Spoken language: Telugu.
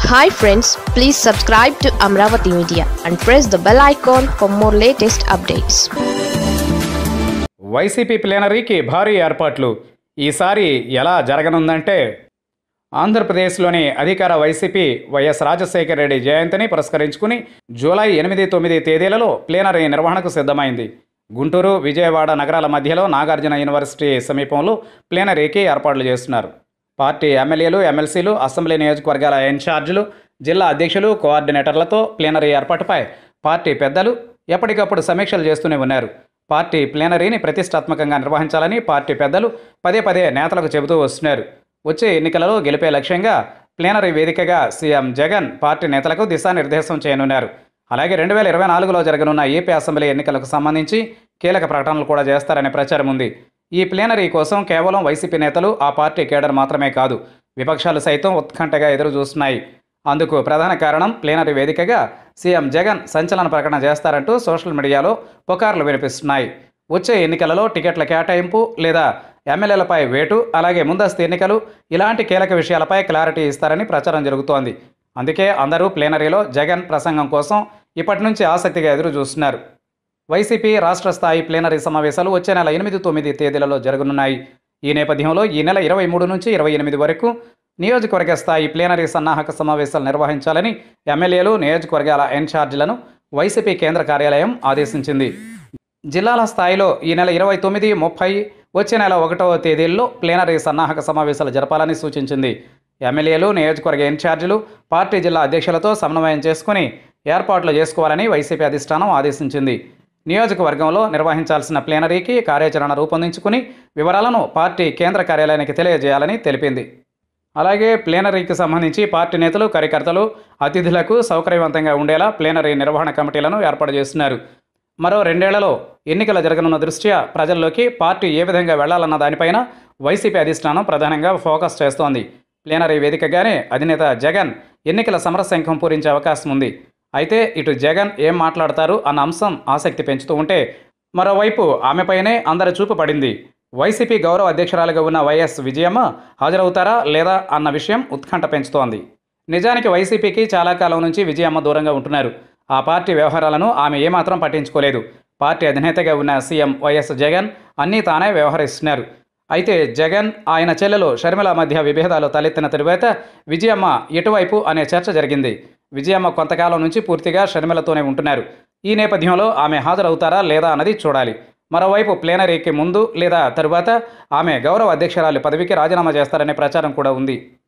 hi friends please subscribe to Amaravati media and press the bell icon for more latest updates YCP ప్లేనరీకి భారీ ఏర్పాట్లు ఈసారి ఎలా జరగనుందంటే ఆంధ్రప్రదేశ్లోని అధికార వైసీపీ వైఎస్ రాజశేఖర రెడ్డి జయంతిని పురస్కరించుకుని జూలై ఎనిమిది తొమ్మిది తేదీలలో ప్లేనరీ నిర్వహణకు సిద్ధమైంది గుంటూరు విజయవాడ నగరాల మధ్యలో నాగార్జున యూనివర్సిటీ సమీపంలో ప్లేనరీకి ఏర్పాట్లు చేస్తున్నారు పార్టీ ఎమ్మెల్యేలు ఎమ్మెల్సీలు అసెంబ్లీ నియోజకవర్గాల ఇన్ఛార్జీలు జిల్లా అధ్యక్షులు కోఆర్డినేటర్లతో ప్లేనరీ ఏర్పాటుపై పార్టీ పెద్దలు ఎప్పటికప్పుడు సమీక్షలు చేస్తూనే ఉన్నారు పార్టీ ప్లేనరీని ప్రతిష్టాత్మకంగా నిర్వహించాలని పార్టీ పెద్దలు పదే పదే నేతలకు చెబుతూ వస్తున్నారు వచ్చే ఎన్నికలలో గెలిపే లక్ష్యంగా ప్లేనరీ వేదికగా సీఎం జగన్ పార్టీ నేతలకు దిశానిర్దేశం చేయనున్నారు అలాగే రెండు వేల ఇరవై నాలుగులో జరగనున్న ఏపీ అసెంబ్లీ ఎన్నికలకు సంబంధించి కీలక ప్రకటనలు కూడా చేస్తారనే ప్రచారం ఉంది ఈ ప్లేనరీ కోసం కేవలం వైసీపీ నేతలు ఆ పార్టీ కేడర్ మాత్రమే కాదు విపక్షాలు సైతం ఉత్కంఠగా ఎదురు చూస్తున్నాయి అందుకు ప్రధాన కారణం ప్లేనరీ వేదికగా సీఎం జగన్ సంచలన ప్రకటన చేస్తారంటూ సోషల్ మీడియాలో పుకార్లు వినిపిస్తున్నాయి వచ్చే ఎన్నికలలో టికెట్ల కేటాయింపు లేదా ఎమ్మెల్యేలపై వేటు అలాగే ముందస్తు ఎన్నికలు ఇలాంటి కీలక విషయాలపై క్లారిటీ ఇస్తారని ప్రచారం జరుగుతోంది అందుకే అందరూ ప్లేనరీలో జగన్ ప్రసంగం కోసం ఇప్పటి నుంచి ఆసక్తిగా ఎదురు చూస్తున్నారు వైసీపీ రాష్ట్ర స్థాయి ప్లేనరీ సమావేశాలు వచ్చే నెల ఎనిమిది తొమ్మిది తేదీలలో జరగనున్నాయి ఈ నేపథ్యంలో ఈ నెల ఇరవై మూడు నుంచి ఇరవై ఎనిమిది వరకు నియోజకవర్గ స్థాయి ప్లేనరీ సన్నాహక సమావేశాలు నిర్వహించాలని ఎమ్మెల్యేలు నియోజకవర్గాల ఇన్ఛార్జీలను వైసీపీ కేంద్ర కార్యాలయం ఆదేశించింది జిల్లాల స్థాయిలో ఈ నెల ఇరవై తొమ్మిది ముప్పై వచ్చే నెల ఒకటవ తేదీల్లో ప్లేనరీ సన్నాహక సమావేశాలు జరపాలని సూచించింది ఎమ్మెల్యేలు నియోజకవర్గ ఇన్ఛార్జీలు పార్టీ జిల్లా అధ్యక్షులతో సమన్వయం చేసుకుని ఏర్పాట్లు చేసుకోవాలని వైసీపీ అధిష్టానం ఆదేశించింది నియోజకవర్గంలో నిర్వహించాల్సిన ప్లేనరీకి కార్యాచరణ రూపొందించుకుని వివరాలను పార్టీ కేంద్ర కార్యాలయానికి తెలియజేయాలని తెలిపింది అలాగే ప్లేనరీకి సంబంధించి పార్టీ నేతలు కార్యకర్తలు అతిథులకు సౌకర్యవంతంగా ఉండేలా ప్లేనరీ నిర్వహణ కమిటీలను ఏర్పాటు చేస్తున్నారు మరో రెండేళ్లలో ఎన్నికలు జరగనున్న దృష్ట్యా ప్రజల్లోకి పార్టీ ఏ విధంగా వెళ్లాలన్న దానిపైన వైసీపీ అధిష్టానం ప్రధానంగా ఫోకస్ చేస్తోంది ప్లేనరీ వేదికగానే అధినేత జగన్ ఎన్నికల సమరశంఖం పూరించే అవకాశం ఉంది అయితే ఇటు జగన్ ఏం మాట్లాడతారు అన్న అంశం ఆసక్తి పెంచుతూ ఉంటే మరోవైపు ఆమెపైనే అందరి చూపు పడింది వైసీపీ గౌరవ అధ్యక్షురాలుగా ఉన్న వైఎస్ విజయమ్మ హాజరవుతారా లేదా అన్న విషయం ఉత్కంఠ పెంచుతోంది నిజానికి వైసీపీకి చాలా కాలం నుంచి విజయమ్మ దూరంగా ఉంటున్నారు ఆ పార్టీ వ్యవహారాలను ఆమె ఏమాత్రం పట్టించుకోలేదు పార్టీ అధినేతగా ఉన్న సీఎం వైఎస్ జగన్ అన్నీ తానే వ్యవహరిస్తున్నారు అయితే జగన్ ఆయన చెల్లెలు షర్మిల మధ్య విభేదాలు తలెత్తిన తరువాత విజయమ్మ ఎటువైపు అనే చర్చ జరిగింది విజయమ్మ కొంతకాలం నుంచి పూర్తిగా షర్మిలతోనే ఉంటున్నారు ఈ నేపథ్యంలో ఆమె హాజరవుతారా లేదా అన్నది చూడాలి మరోవైపు ప్లేనరీకి ముందు లేదా తరువాత ఆమె గౌరవ అధ్యక్షురాలి పదవికి రాజీనామా చేస్తారనే ప్రచారం కూడా ఉంది